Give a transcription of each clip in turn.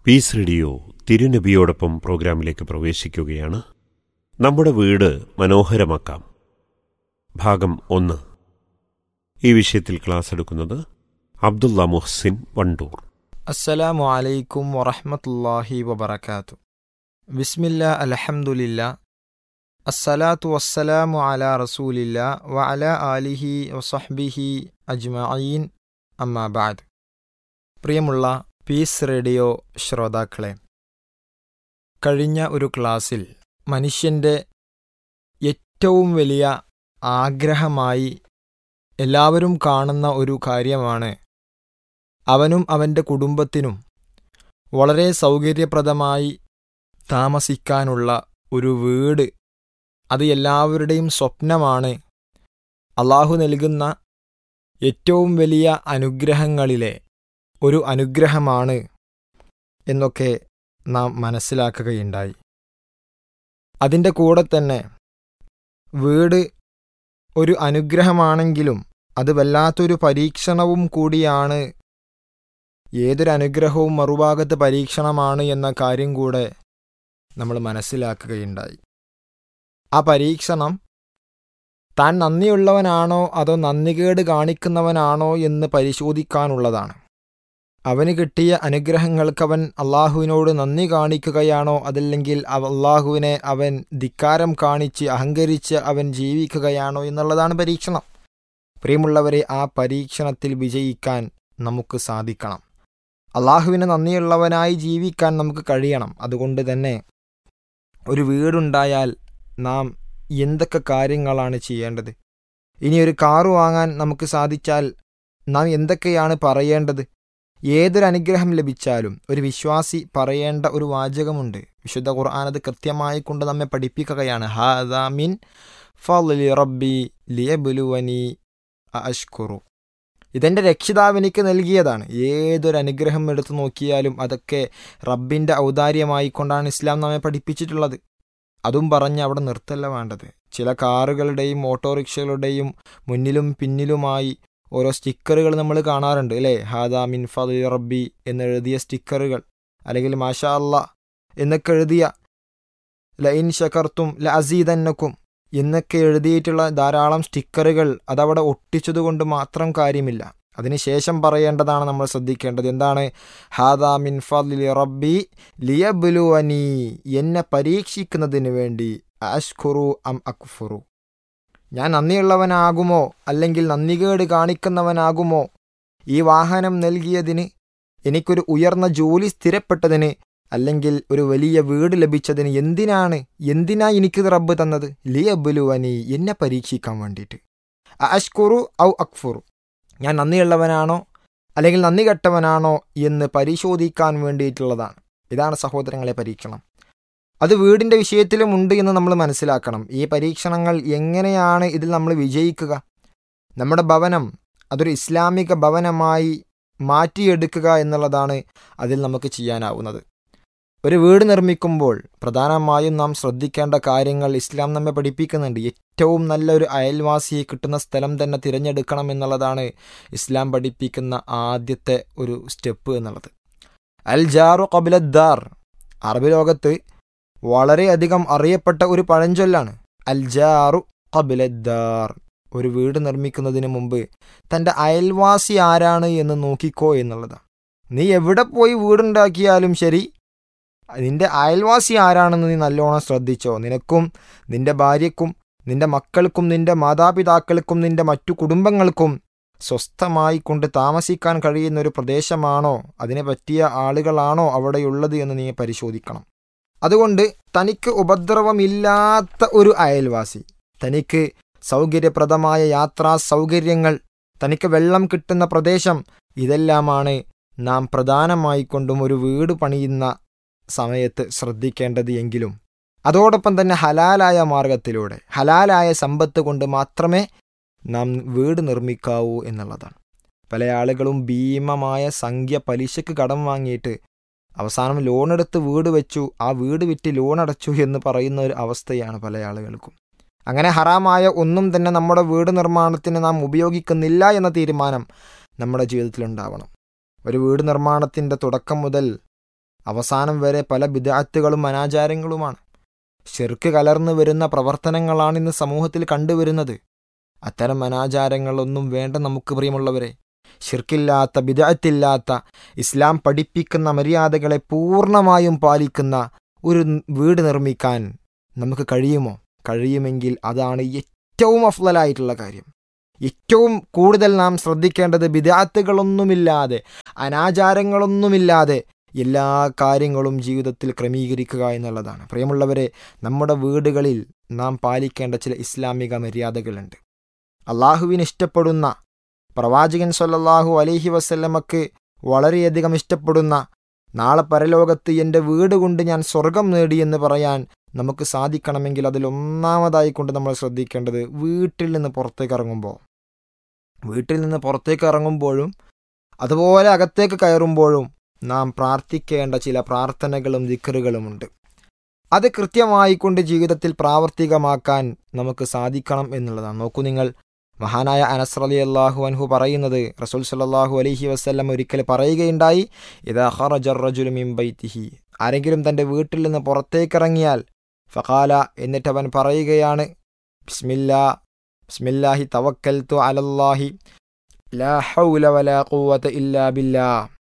Piece radio തിരുനബിയോടൊപ്പം പ്രോഗ്രാമിലേക്ക് പ്രവേശിക്കുകയാണ് നമ്മുടെ വീട് മനോഹരമാക്കാം ഭാഗം ഒന്ന് ഈ വിഷയത്തിൽ ക്ലാസ് എടുക്കുന്നത് അബ്ദുള്ള മുഹ്സിൻ വണ്ടൂർ അസ്സലാമു അലൈക്കും വറഹ്മത്തുള്ളാഹി വബറകാതു ബിസ്മില്ല അൽഹംദുലില്ല അസ്സലാത്തു വസ്സലാമു അലാ റസൂലില്ല വ അലാ ആലിഹി വസഹ്ബിഹി അജ്മഈൻ അമ്മാ ബഅദ് പ്രിയമുള്ള പീസ് റേഡിയോ ശ്രോതാക്കളെ കഴിഞ്ഞ ഒരു ക്ലാസ്സിൽ മനുഷ്യൻ്റെ ഏറ്റവും വലിയ ആഗ്രഹമായി എല്ലാവരും കാണുന്ന ഒരു കാര്യമാണ് അവനും അവൻ്റെ കുടുംബത്തിനും വളരെ സൗകര്യപ്രദമായി താമസിക്കാനുള്ള ഒരു വീട് അത് എല്ലാവരുടെയും സ്വപ്നമാണ് അള്ളാഹു നൽകുന്ന ഏറ്റവും വലിയ അനുഗ്രഹങ്ങളിലെ ഒരു അനുഗ്രഹമാണ് എന്നൊക്കെ നാം മനസ്സിലാക്കുകയുണ്ടായി അതിൻ്റെ കൂടെ തന്നെ വീട് ഒരു അനുഗ്രഹമാണെങ്കിലും അത് വല്ലാത്തൊരു പരീക്ഷണവും കൂടിയാണ് ഏതൊരു അനുഗ്രഹവും മറുഭാഗത്ത് പരീക്ഷണമാണ് എന്ന കാര്യം കൂടെ നമ്മൾ മനസ്സിലാക്കുകയുണ്ടായി ആ പരീക്ഷണം താൻ നന്ദിയുള്ളവനാണോ അതോ നന്ദികേട് കാണിക്കുന്നവനാണോ എന്ന് പരിശോധിക്കാനുള്ളതാണ് അവന് കിട്ടിയ അനുഗ്രഹങ്ങൾക്ക് അവൻ അള്ളാഹുവിനോട് നന്ദി കാണിക്കുകയാണോ അതല്ലെങ്കിൽ അള്ളാഹുവിനെ അവൻ ധിക്കാരം കാണിച്ച് അഹങ്കരിച്ച് അവൻ ജീവിക്കുകയാണോ എന്നുള്ളതാണ് പരീക്ഷണം പ്രിയമുള്ളവരെ ആ പരീക്ഷണത്തിൽ വിജയിക്കാൻ നമുക്ക് സാധിക്കണം അള്ളാഹുവിന് നന്ദിയുള്ളവനായി ജീവിക്കാൻ നമുക്ക് കഴിയണം അതുകൊണ്ട് തന്നെ ഒരു വീടുണ്ടായാൽ നാം എന്തൊക്കെ കാര്യങ്ങളാണ് ചെയ്യേണ്ടത് ഇനി ഒരു കാറ് വാങ്ങാൻ നമുക്ക് സാധിച്ചാൽ നാം എന്തൊക്കെയാണ് പറയേണ്ടത് ഏതൊരു അനുഗ്രഹം ലഭിച്ചാലും ഒരു വിശ്വാസി പറയേണ്ട ഒരു വാചകമുണ്ട് വിശുദ്ധ ഖുർആൻ അത് കൃത്യമായി കൊണ്ട് നമ്മെ പഠിപ്പിക്കുകയാണ് ഹാദാമിൻ ഫലി റബ്ബി ലിയബുലുവനി അഷ്കുറു ഇതെൻ്റെ രക്ഷിതാവ് എനിക്ക് നൽകിയതാണ് ഏതൊരു അനുഗ്രഹം എടുത്തു നോക്കിയാലും അതൊക്കെ റബ്ബിൻ്റെ ഔദാര്യമായി കൊണ്ടാണ് ഇസ്ലാം നമ്മെ പഠിപ്പിച്ചിട്ടുള്ളത് അതും പറഞ്ഞ് അവിടെ നിർത്തല്ല വേണ്ടത് ചില കാറുകളുടെയും ഓട്ടോറിക്ഷകളുടെയും മുന്നിലും പിന്നിലുമായി ഓരോ സ്റ്റിക്കറുകൾ നമ്മൾ കാണാറുണ്ട് അല്ലേ ഹാദാ മിൻ ഫലി റബ്ബി എന്നെഴുതിയ സ്റ്റിക്കറുകൾ അല്ലെങ്കിൽ മാഷാ അല്ല എന്നൊക്കെ എഴുതിയ ലൈൻ ഷക്കർത്തും ല അസീദന്നക്കും എന്നൊക്കെ എഴുതിയിട്ടുള്ള ധാരാളം സ്റ്റിക്കറുകൾ അതവിടെ ഒട്ടിച്ചതുകൊണ്ട് മാത്രം കാര്യമില്ല അതിനുശേഷം പറയേണ്ടതാണ് നമ്മൾ ശ്രദ്ധിക്കേണ്ടത് എന്താണ് ഹാദാ മിൻ ഫലി റബ്ബി ലിയബുലുവനി എന്നെ പരീക്ഷിക്കുന്നതിന് വേണ്ടി അഷ്ഖുറു അം അക്ഫുറു ഞാൻ നന്ദിയുള്ളവനാകുമോ അല്ലെങ്കിൽ നന്ദികേട് കാണിക്കുന്നവനാകുമോ ഈ വാഹനം നൽകിയതിന് എനിക്കൊരു ഉയർന്ന ജോലി സ്ഥിരപ്പെട്ടതിന് അല്ലെങ്കിൽ ഒരു വലിയ വീട് ലഭിച്ചതിന് എന്തിനാണ് എന്തിനാ എനിക്കിത് റബ്ബ് തന്നത് ലിയബുലുവനി എന്നെ പരീക്ഷിക്കാൻ വേണ്ടിയിട്ട് അഷ്കുറു ഔ അക്ഫുറു ഞാൻ നന്ദിയുള്ളവനാണോ അല്ലെങ്കിൽ നന്ദി കെട്ടവനാണോ എന്ന് പരിശോധിക്കാൻ വേണ്ടിയിട്ടുള്ളതാണ് ഇതാണ് സഹോദരങ്ങളെ പരീക്ഷണം അത് വീടിൻ്റെ വിഷയത്തിലും ഉണ്ട് എന്ന് നമ്മൾ മനസ്സിലാക്കണം ഈ പരീക്ഷണങ്ങൾ എങ്ങനെയാണ് ഇതിൽ നമ്മൾ വിജയിക്കുക നമ്മുടെ ഭവനം അതൊരു ഇസ്ലാമിക ഭവനമായി മാറ്റിയെടുക്കുക എന്നുള്ളതാണ് അതിൽ നമുക്ക് ചെയ്യാനാവുന്നത് ഒരു വീട് നിർമ്മിക്കുമ്പോൾ പ്രധാനമായും നാം ശ്രദ്ധിക്കേണ്ട കാര്യങ്ങൾ ഇസ്ലാം നമ്മെ പഠിപ്പിക്കുന്നുണ്ട് ഏറ്റവും നല്ലൊരു അയൽവാസിയെ കിട്ടുന്ന സ്ഥലം തന്നെ തിരഞ്ഞെടുക്കണം എന്നുള്ളതാണ് ഇസ്ലാം പഠിപ്പിക്കുന്ന ആദ്യത്തെ ഒരു സ്റ്റെപ്പ് എന്നുള്ളത് അൽ ജാറു കബിലദ്ദാർ അറബ് ലോകത്ത് വളരെയധികം അറിയപ്പെട്ട ഒരു പഴഞ്ചൊല്ലാണ് അൽ ജാറു കബിലദ്ദാർ ഒരു വീട് നിർമ്മിക്കുന്നതിന് മുമ്പ് തൻ്റെ അയൽവാസി ആരാണ് എന്ന് നോക്കിക്കോ എന്നുള്ളതാണ് നീ എവിടെ പോയി വീടുണ്ടാക്കിയാലും ശരി നിന്റെ അയൽവാസി ആരാണെന്ന് നീ നല്ലോണം ശ്രദ്ധിച്ചോ നിനക്കും നിന്റെ ഭാര്യയ്ക്കും നിന്റെ മക്കൾക്കും നിന്റെ മാതാപിതാക്കൾക്കും നിന്റെ മറ്റു കുടുംബങ്ങൾക്കും സ്വസ്ഥമായി കൊണ്ട് താമസിക്കാൻ കഴിയുന്ന ഒരു പ്രദേശമാണോ അതിനെ പറ്റിയ ആളുകളാണോ അവിടെയുള്ളത് എന്ന് നീ പരിശോധിക്കണം അതുകൊണ്ട് തനിക്ക് ഉപദ്രവമില്ലാത്ത ഒരു അയൽവാസി തനിക്ക് സൗകര്യപ്രദമായ യാത്രാ സൗകര്യങ്ങൾ തനിക്ക് വെള്ളം കിട്ടുന്ന പ്രദേശം ഇതെല്ലാമാണ് നാം പ്രധാനമായി കൊണ്ടും ഒരു വീട് പണിയുന്ന സമയത്ത് ശ്രദ്ധിക്കേണ്ടത് എങ്കിലും അതോടൊപ്പം തന്നെ ഹലാലായ മാർഗത്തിലൂടെ ഹലാലായ സമ്പത്ത് കൊണ്ട് മാത്രമേ നാം വീട് നിർമ്മിക്കാവൂ എന്നുള്ളതാണ് പല ആളുകളും ഭീമമായ സംഖ്യ പലിശക്ക് കടം വാങ്ങിയിട്ട് അവസാനം ലോൺ എടുത്ത് വീട് വെച്ചു ആ വീട് വിറ്റ് ലോൺ അടച്ചു എന്ന് പറയുന്ന ഒരു അവസ്ഥയാണ് പല ആളുകൾക്കും അങ്ങനെ ഹറാമായ ഒന്നും തന്നെ നമ്മുടെ വീട് നിർമ്മാണത്തിന് നാം ഉപയോഗിക്കുന്നില്ല എന്ന തീരുമാനം നമ്മുടെ ജീവിതത്തിൽ ഉണ്ടാവണം ഒരു വീട് നിർമ്മാണത്തിൻ്റെ തുടക്കം മുതൽ അവസാനം വരെ പല ബിദാത്തുകളും അനാചാരങ്ങളുമാണ് ഷിർക്ക് കലർന്നു വരുന്ന പ്രവർത്തനങ്ങളാണ് ഇന്ന് സമൂഹത്തിൽ കണ്ടുവരുന്നത് അത്തരം അനാചാരങ്ങളൊന്നും വേണ്ട നമുക്ക് പ്രിയമുള്ളവരെ ഷിർക്കില്ലാത്ത ബിദഅത്തില്ലാത്ത ഇസ്ലാം പഠിപ്പിക്കുന്ന മര്യാദകളെ പൂർണ്ണമായും പാലിക്കുന്ന ഒരു വീട് നിർമ്മിക്കാൻ നമുക്ക് കഴിയുമോ കഴിയുമെങ്കിൽ അതാണ് ഏറ്റവും അഫ്ലലായിട്ടുള്ള കാര്യം ഏറ്റവും കൂടുതൽ നാം ശ്രദ്ധിക്കേണ്ടത് ബിദാത്തുകളൊന്നുമില്ലാതെ അനാചാരങ്ങളൊന്നുമില്ലാതെ എല്ലാ കാര്യങ്ങളും ജീവിതത്തിൽ ക്രമീകരിക്കുക എന്നുള്ളതാണ് പ്രിയമുള്ളവരെ നമ്മുടെ വീടുകളിൽ നാം പാലിക്കേണ്ട ചില ഇസ്ലാമിക മര്യാദകളുണ്ട് അള്ളാഹുവിന് ഇഷ്ടപ്പെടുന്ന പ്രവാചകൻ സല്ലല്ലാഹു അലൈഹി വസല്ലമക്ക് വളരെയധികം ഇഷ്ടപ്പെടുന്ന നാളെ പരലോകത്ത് എൻ്റെ വീട് കൊണ്ട് ഞാൻ സ്വർഗം നേടിയെന്ന് പറയാൻ നമുക്ക് സാധിക്കണമെങ്കിൽ അതിൽ ഒന്നാമതായി കൊണ്ട് നമ്മൾ ശ്രദ്ധിക്കേണ്ടത് വീട്ടിൽ നിന്ന് പുറത്തേക്ക് ഇറങ്ങുമ്പോൾ വീട്ടിൽ നിന്ന് പുറത്തേക്ക് ഇറങ്ങുമ്പോഴും അതുപോലെ അകത്തേക്ക് കയറുമ്പോഴും നാം പ്രാർത്ഥിക്കേണ്ട ചില പ്രാർത്ഥനകളും ദിക്കറുകളുമുണ്ട് അത് കൃത്യമായി കൊണ്ട് ജീവിതത്തിൽ പ്രാവർത്തികമാക്കാൻ നമുക്ക് സാധിക്കണം എന്നുള്ളതാണ് നോക്കൂ നിങ്ങൾ മഹാനായ അനസ് അലി അള്ളാഹു അൻഹു പറയുന്നത് റസൂൽ സല്ലാഹു അലൈഹി വസ്ല്ലം ഒരിക്കൽ പറയുകയുണ്ടായി ഇതാ ഹറജുലു മിംബൈത്തിഹി ആരെങ്കിലും തൻ്റെ വീട്ടിൽ നിന്ന് പുറത്തേക്കിറങ്ങിയാൽ ഫഖാല എന്നിട്ട് അവൻ പറയുകയാണ് ബിസ്മില്ലാ ബിസ്മില്ലാഹി തവക്കൽത്തു അലല്ലാഹി ലാ ഹൗല വലാ ഖുവത ഇല്ലാ ബില്ലാ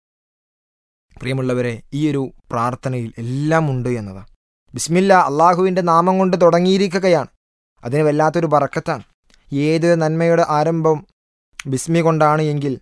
പ്രിയമുള്ളവരെ ഈ ഒരു പ്രാർത്ഥനയിൽ എല്ലാം ഉണ്ട് എന്നതാണ് ബിസ്മില്ല അള്ളാഹുവിൻ്റെ നാമം കൊണ്ട് തുടങ്ങിയിരിക്കുകയാണ് അതിന് വല്ലാത്തൊരു ബറക്കത്താണ് ഏത് നന്മയുടെ ആരംഭം ബിസ്മി കൊണ്ടാണ് എങ്കിൽ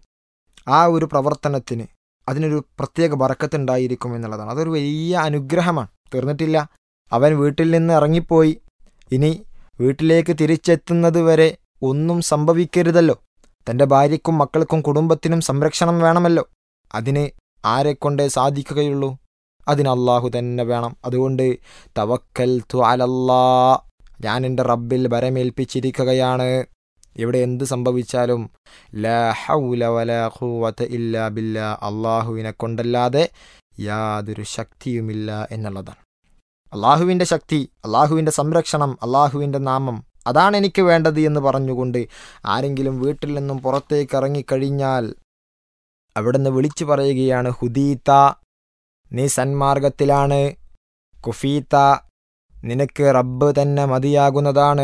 ആ ഒരു പ്രവർത്തനത്തിന് അതിനൊരു പ്രത്യേക ബറക്കത്തുണ്ടായിരിക്കും എന്നുള്ളതാണ് അതൊരു വലിയ അനുഗ്രഹമാണ് തീർന്നിട്ടില്ല അവൻ വീട്ടിൽ നിന്ന് ഇറങ്ങിപ്പോയി ഇനി വീട്ടിലേക്ക് തിരിച്ചെത്തുന്നത് വരെ ഒന്നും സംഭവിക്കരുതല്ലോ തൻ്റെ ഭാര്യയ്ക്കും മക്കൾക്കും കുടുംബത്തിനും സംരക്ഷണം വേണമല്ലോ അതിന് ആരെക്കൊണ്ടേ സാധിക്കുകയുള്ളൂ അതിന് അള്ളാഹു തന്നെ വേണം അതുകൊണ്ട് തവക്കൽ തു അലല്ലാ ഞാൻ എൻ്റെ റബ്ബിൽ ഭരമേൽപ്പിച്ചിരിക്കുകയാണ് ഇവിടെ എന്ത് സംഭവിച്ചാലും ലാ ഹൗല വലാ ഖുവത ഇല്ലാ ബില്ലാ അള്ളാഹുവിനെ കൊണ്ടല്ലാതെ യാതൊരു ശക്തിയുമില്ല എന്നുള്ളതാണ് അള്ളാഹുവിൻ്റെ ശക്തി അള്ളാഹുവിൻ്റെ സംരക്ഷണം അള്ളാഹുവിൻ്റെ നാമം അതാണ് എനിക്ക് വേണ്ടത് എന്ന് പറഞ്ഞുകൊണ്ട് ആരെങ്കിലും വീട്ടിൽ നിന്നും പുറത്തേക്ക് ഇറങ്ങിക്കഴിഞ്ഞാൽ അവിടുന്ന് വിളിച്ചു പറയുകയാണ് ഹുദീത്ത നീ സന്മാർഗത്തിലാണ് കുഫീത്ത നിനക്ക് റബ്ബ് തന്നെ മതിയാകുന്നതാണ്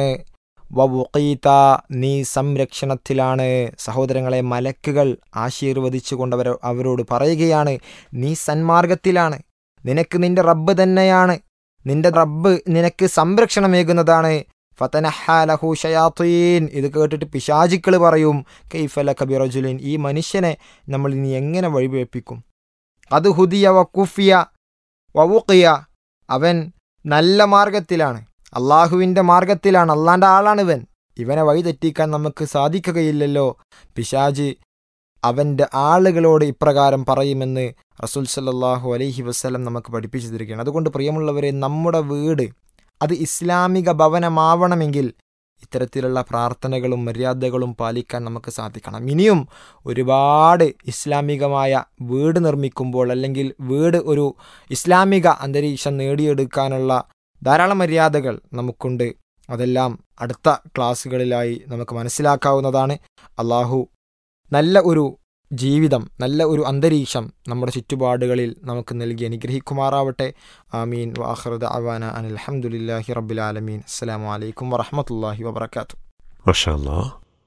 വവുഖീത്ത നീ സംരക്ഷണത്തിലാണ് സഹോദരങ്ങളെ മലക്കുകൾ ആശീർവദിച്ചുകൊണ്ടവർ അവരോട് പറയുകയാണ് നീ സന്മാർഗത്തിലാണ് നിനക്ക് നിന്റെ റബ്ബ് തന്നെയാണ് നിന്റെ റബ്ബ് നിനക്ക് സംരക്ഷണമേകുന്നതാണ് ഫതനഹാലഹു ഷയാത്തീൻ ഇത് കേട്ടിട്ട് പിശാചിക്കൾ പറയും കൈഫല കബിറജുലിൻ ഈ മനുഷ്യനെ നമ്മൾ ഇനി എങ്ങനെ വഴിവേപ്പിക്കും അത് ഹുദിയ വ കുഫിയ വവുക്കിയ അവൻ നല്ല മാർഗത്തിലാണ് അള്ളാഹുവിൻ്റെ മാർഗത്തിലാണ് അള്ളാൻ്റെ ആളാണ് ഇവൻ ഇവനെ വഴി തെറ്റിക്കാൻ നമുക്ക് സാധിക്കുകയില്ലല്ലോ പിശാജ് അവൻ്റെ ആളുകളോട് ഇപ്രകാരം പറയുമെന്ന് റസൂൽ സല്ലാഹു അലൈഹി വസ്ലം നമുക്ക് പഠിപ്പിച്ചു തരികയാണ് അതുകൊണ്ട് പ്രിയമുള്ളവരെ നമ്മുടെ വീട് അത് ഇസ്ലാമിക ഭവനമാവണമെങ്കിൽ ഇത്തരത്തിലുള്ള പ്രാർത്ഥനകളും മര്യാദകളും പാലിക്കാൻ നമുക്ക് സാധിക്കണം ഇനിയും ഒരുപാട് ഇസ്ലാമികമായ വീട് നിർമ്മിക്കുമ്പോൾ അല്ലെങ്കിൽ വീട് ഒരു ഇസ്ലാമിക അന്തരീക്ഷം നേടിയെടുക്കാനുള്ള ധാരാളം മര്യാദകൾ നമുക്കുണ്ട് അതെല്ലാം അടുത്ത ക്ലാസ്സുകളിലായി നമുക്ക് മനസ്സിലാക്കാവുന്നതാണ് അള്ളാഹു നല്ല ഒരു ജീവിതം നല്ല ഒരു അന്തരീക്ഷം നമ്മുടെ ചുറ്റുപാടുകളിൽ നമുക്ക് നൽകി അനുഗ്രഹിക്കുമാറാവട്ടെ ആമീൻ വാഹൃദ അവാന അനിൽഹമുല്ലാഹി റബ്ബുലാലമീൻ അസ്സാം വലൈക്കും വറഹമത്തല്ലാഹി വബർക്കാത്തു മഷാല്ലാ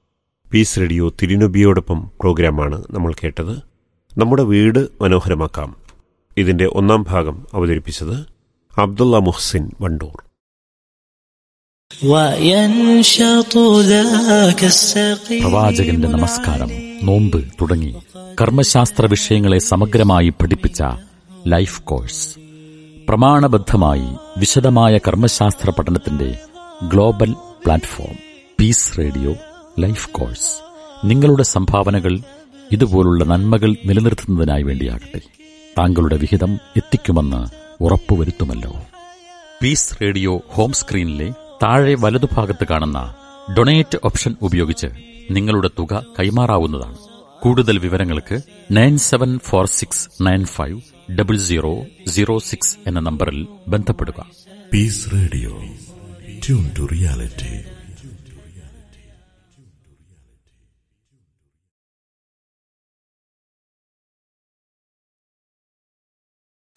പീസ് റേഡിയോ തിരുനബിയോടൊപ്പം പ്രോഗ്രാമാണ് നമ്മൾ കേട്ടത് നമ്മുടെ വീട് മനോഹരമാക്കാം ഇതിന്റെ ഒന്നാം ഭാഗം അവതരിപ്പിച്ചത് അബ്ദുള്ള മുഹ്സിൻ വണ്ടൂർ പ്രവാചകന്റെ നമസ്കാരം നോമ്പ് തുടങ്ങി കർമ്മശാസ്ത്ര വിഷയങ്ങളെ സമഗ്രമായി പഠിപ്പിച്ച ലൈഫ് കോഴ്സ് പ്രമാണബദ്ധമായി വിശദമായ കർമ്മശാസ്ത്ര പഠനത്തിന്റെ global platform Peace Radio life course നിങ്ങളുടെ സംഭാവനകൾ ഇതുപോലുള്ള നന്മകൾ നിലനിർത്തുന്നതിനായി വേണ്ടിയാകട്ടെ താങ്കളുടെ വിഹിതം എത്തിക്കുമെന്ന് ഉറപ്പുവരുത്തുമല്ലോ പീസ് റേഡിയോ ഹോം സ്ക്രീനിലെ താഴെ വലതുഭാഗത്ത് കാണുന്ന ഡൊണേറ്റ് ഓപ്ഷൻ ഉപയോഗിച്ച് നിങ്ങളുടെ തുക കൈമാറാവുന്നതാണ് കൂടുതൽ വിവരങ്ങൾക്ക് nine seven four six nine five double zero zero six എന്ന നമ്പറിൽ ബന്ധപ്പെടുക Peace Radio tune to reality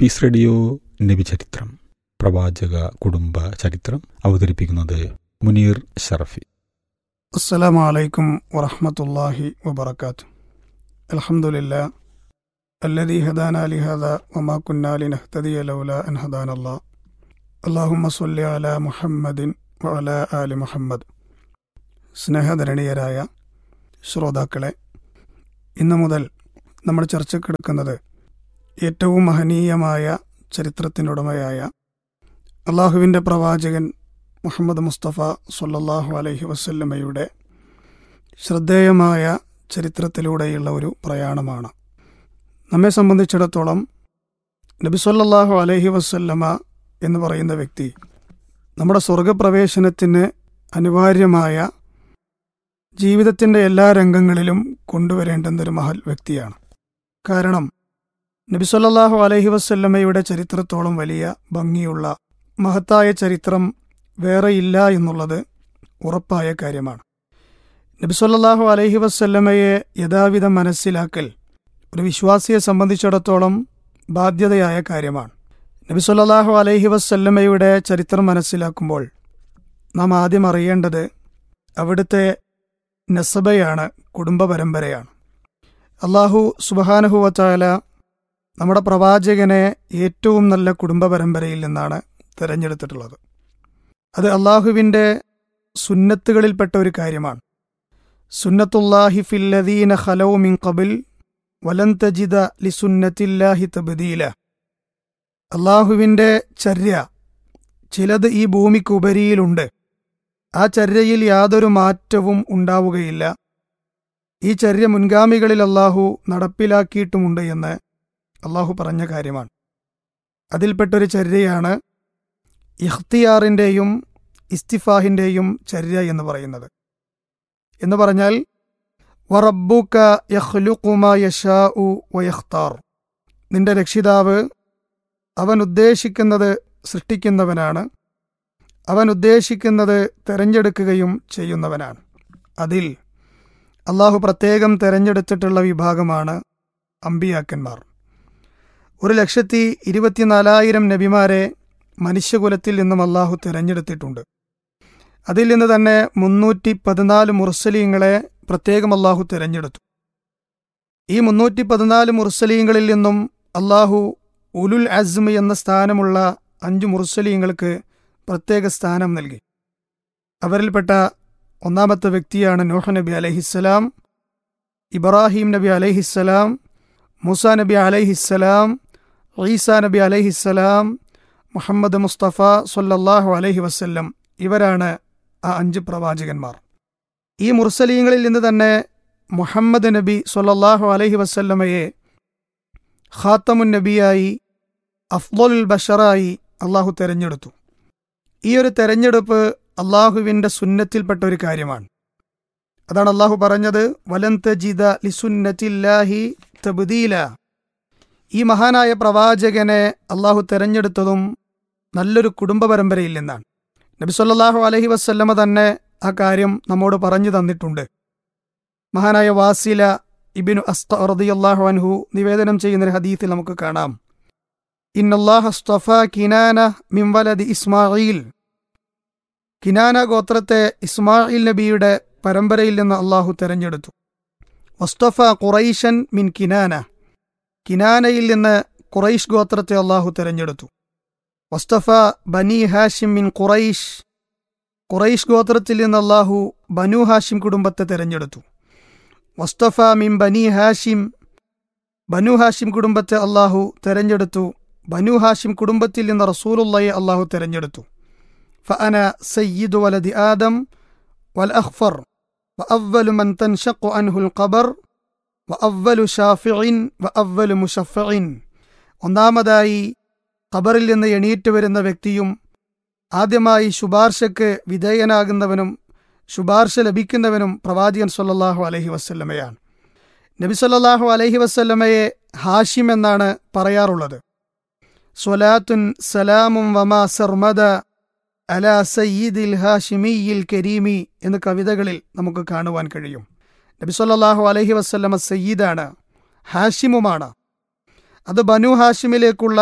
Peace Radio നബിചരിത്രം പ്രവാചക കുടുംബ ചരിത്രം അവതരിപ്പിക്കുന്നത് മുനീർ ഷറഫി السلام عليكم ورحمة الله وبركاته الحمد لله الذي هدانا لهذا وما كنا لنهتدي لولا أن هدانا الله اللهم صل على محمد وعلى آل محمد സ്നേഹധരണീയരായ ശ്രോതാക്കളെ ഇന്നു മുതൽ നമ്മൾ ചർച്ചക്കെടുക്കുന്നത് ഏറ്റവും മഹനീയമായ ചരിത്രത്തിനുടമയായ അള്ളാഹുവിൻ്റെ പ്രവാചകൻ മുഹമ്മദ് മുസ്തഫ സൊല്ലാഹു അലൈഹി വസല്ലമയുടെ ശ്രദ്ധേയമായ ചരിത്രത്തിലൂടെയുള്ള ഒരു പ്രയാണമാണ് നമ്മെ സംബന്ധിച്ചിടത്തോളം നബി സല്ലല്ലാഹു അലൈഹി വസല്ലമ എന്ന് പറയുന്ന വ്യക്തി നമ്മുടെ സ്വർഗപ്രവേശനത്തിന് അനിവാര്യമായ ജീവിതത്തിൻ്റെ എല്ലാ രംഗങ്ങളിലും കൊണ്ടുവരേണ്ടുന്ന ഒരു മഹൽ വ്യക്തിയാണ് കാരണം നബി സല്ലല്ലാഹു അലൈഹി വസല്ലമയുടെ ചരിത്രത്തോളം വലിയ ഭംഗിയുള്ള മഹത്തായ ചരിത്രം വേറെയില്ല എന്നുള്ളത് ഉറപ്പായ കാര്യമാണ് നബിസൊല്ലാഹു അലൈഹി വസ്ല്ലമയെ യഥാവിധം മനസ്സിലാക്കൽ ഒരു വിശ്വാസിയെ സംബന്ധിച്ചിടത്തോളം ബാധ്യതയായ കാര്യമാണ് നബിസൊല്ലാഹു അലൈഹി വസ്ല്ലമയുടെ ചരിത്രം മനസ്സിലാക്കുമ്പോൾ നാം ആദ്യം അറിയേണ്ടത് അവിടുത്തെ നസബയാണ് കുടുംബ പരമ്പരയാണ് അള്ളാഹു സുബഹാനഹുവച്ചാല നമ്മുടെ പ്രവാചകനെ ഏറ്റവും നല്ല കുടുംബ പരമ്പരയിൽ നിന്നാണ് തിരഞ്ഞെടുത്തിട്ടുള്ളത് അത് അള്ളാഹുവിൻ്റെ സുന്നത്തുകളിൽപ്പെട്ട ഒരു കാര്യമാണ് സുന്നത്തുല്ലാഹി ഫില്ലദീന ഖലൗ മിൻ ഖബിൽ വലൻ തജിദ ലിസുന്നത്തില്ലാഹി തബ്ദീല അള്ളാഹുവിൻ്റെ ചര്യ ചിലത് ഈ ഭൂമിക്ക് ഉപരിയിലുണ്ട് ആ ചര്യയിൽ യാതൊരു മാറ്റവും ഉണ്ടാവുകയില്ല ഈ ചര്യ മുൻഗാമികളിൽ അള്ളാഹു നടപ്പിലാക്കിയിട്ടുമുണ്ട് എന്ന് അള്ളാഹു പറഞ്ഞ കാര്യമാണ് അതിൽപ്പെട്ടൊരു ചര്യയാണ് ഇഖ്തിയാറിൻ്റെയും ഇസ്തിഫാഹിൻ്റെയും ചര്യ എന്ന് പറയുന്നത് എന്ന് പറഞ്ഞാൽ വറബ്ബുക യഖ്ലുഖുമ യശാഉ വയഖ്താർ നിന്റെ രക്ഷിതാവ് അവൻ ഉദ്ദേശിക്കുന്നത് സൃഷ്ടിക്കുന്നവനാണ് അവൻ ഉദ്ദേശിക്കുന്നത് തെരഞ്ഞെടുക്കുകയും ചെയ്യുന്നവനാണ് അതിൽ അള്ളാഹു പ്രത്യേകം തെരഞ്ഞെടുത്തിട്ടുള്ള വിഭാഗമാണ് അമ്പിയാക്കന്മാർ ഒരു ലക്ഷത്തി ഇരുപത്തിനാലായിരം നബിമാരെ മനുഷ്യകുലത്തിൽ നിന്നും അള്ളാഹു തിരഞ്ഞെടുത്തിട്ടുണ്ട് അതിൽ നിന്ന് തന്നെ മുന്നൂറ്റി പതിനാല് മുർസലീങ്ങളെ പ്രത്യേകം അള്ളാഹു തിരഞ്ഞെടുത്തു ഈ മുന്നൂറ്റി പതിനാല് മുർസലീങ്ങളിൽ നിന്നും അള്ളാഹു ഉലുൽ അസ്മ് എന്ന സ്ഥാനമുള്ള അഞ്ച് മുർസലീങ്ങൾക്ക് പ്രത്യേക സ്ഥാനം നൽകി അവരിൽപ്പെട്ട ഒന്നാമത്തെ വ്യക്തിയാണ് നൂഹ നബി അലഹിസ്സലാം ഇബ്രാഹിം നബി അലഹിസ്സലാം മൂസ നബി അലഹിസ്സലാം ഈസാ നബി അലഹിസ്സലാം മുഹമ്മദ് മുസ്തഫ സൊല്ലാഹു അലഹി വസ്ല്ലം ഇവരാണ് ആ അഞ്ച് പ്രവാചകന്മാർ ഈ മുർസലീങ്ങളിൽ നിന്ന് തന്നെ മുഹമ്മദ് നബി സൊല്ലാഹു അലഹി വസ്ല്ലമയെ ഖാത്തമുൻ നബിയായി അഫ്ലുൽ ബഷറായി അള്ളാഹു തെരഞ്ഞെടുത്തു ഈ ഒരു തെരഞ്ഞെടുപ്പ് അള്ളാഹുവിൻ്റെ സുന്നത്തിൽപ്പെട്ട ഒരു കാര്യമാണ് അതാണ് അള്ളാഹു പറഞ്ഞത് വലന്തജിദ ലിസുന്നത്തില്ലാഹി തബ്ദീല ഈ മഹാനായ പ്രവാചകനെ അള്ളാഹു തെരഞ്ഞെടുത്തതും നല്ലൊരു കുടുംബ പരമ്പരയിൽ നിന്നാണ് നബി സല്ലല്ലാഹു അലഹി വസ്ല്ലമ തന്നെ ആ കാര്യം നമ്മോട് പറഞ്ഞു തന്നിട്ടുണ്ട് മഹാനായ വാസില ഇബിനു അസ്ത റളിയല്ലാഹു അൻഹു നിവേദനം ചെയ്യുന്ന ഒരു ഹദീത്തിൽ നമുക്ക് കാണാം ഇന്നല്ലാഹ അസ്തഫ കിനാന മിൻ വലദി ഇസ്മായിൽ കിനാന ഗോത്രത്തെ ഇസ്മായിൽ നബിയുടെ പരമ്പരയിൽ നിന്ന് അള്ളാഹു തെരഞ്ഞെടുത്തു വസ്തഫ ഖുറൈഷൻ മിൻ കിനാന കിനാനയിൽ നിന്ന് ഖുറൈഷ് ഗോത്രത്തെ അള്ളാഹു തെരഞ്ഞെടുത്തു വസ്തഫ ബനി ഹാഷിം മിൻ ഖുറൈഷ് ഖുറൈഷ് ഗോത്രത്തിൽ നിന്ന് അള്ളാഹു ബനു ഹാഷിം കുടുംബത്തെ തെരഞ്ഞെടുത്തു വസ്തഫ മിൻ ബനി ഹാഷിം ബനു ഹാഷിം കുടുംബത്തെ അള്ളാഹു തെരഞ്ഞെടുത്തു ബനു ഹാഷിം കുടുംബത്തിൽ നിന്ന് റസൂലുള്ളയെ അള്ളാഹു തെരഞ്ഞെടുത്തു ഫഅന സയ്യിദു വലദി ആദം വൽ അഖ്ഫർ وأول من تنشق عنه القبر وأول شافع وأول مشفع ഒന്നാമതായി ഖബറിൽ നിന്ന് എണീറ്റ് വരുന്ന വ്യക്തിയും ആദ്യമായി ശുപാർശയ്ക്ക് വിധേയനാകുന്നവനും ശുപാർശ ലഭിക്കുന്നവനും പ്രവാചകൻ സല്ലല്ലാഹു അലൈഹി വസല്ലമയാണ് നബി സല്ലല്ലാഹു അലൈഹി വസല്ലമയെ ഹാഷിം എന്നാണ് പറയാറുള്ളത് സ്വലാത്തുൻ സലാമും വമാ സർമദ അല സയ്യിദിൽ ഹാഷിമിയിൽ കരീമി എന്ന കവിതകളിൽ നമുക്ക് കാണുവാൻ കഴിയും നബി സല്ലല്ലാഹു അലൈഹി വസല്ലമ സയ്യിദാണ് ഹാഷിമുമാണ് അത് ബനു ഹാഷിമിലേക്കുള്ള